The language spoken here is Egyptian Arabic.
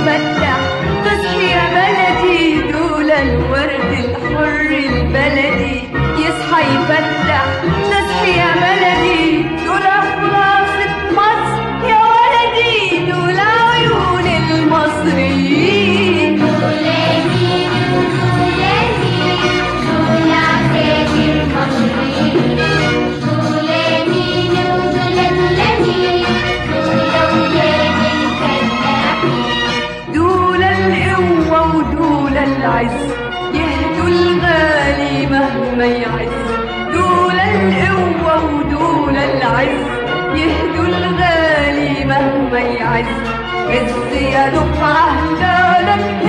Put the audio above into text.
يفتح تصحي يا بلدي دول الورد الحر البلدي يصحى يفتح تصحي يا بلدي دول خلاصة مصر يا ولدي دول عيون المصريين دول القوة ودول العز يهدوا الغالي مهما يعز دول القوة ودول العز يهدوا الغالي مهما يعز عز يا دفعة هلالك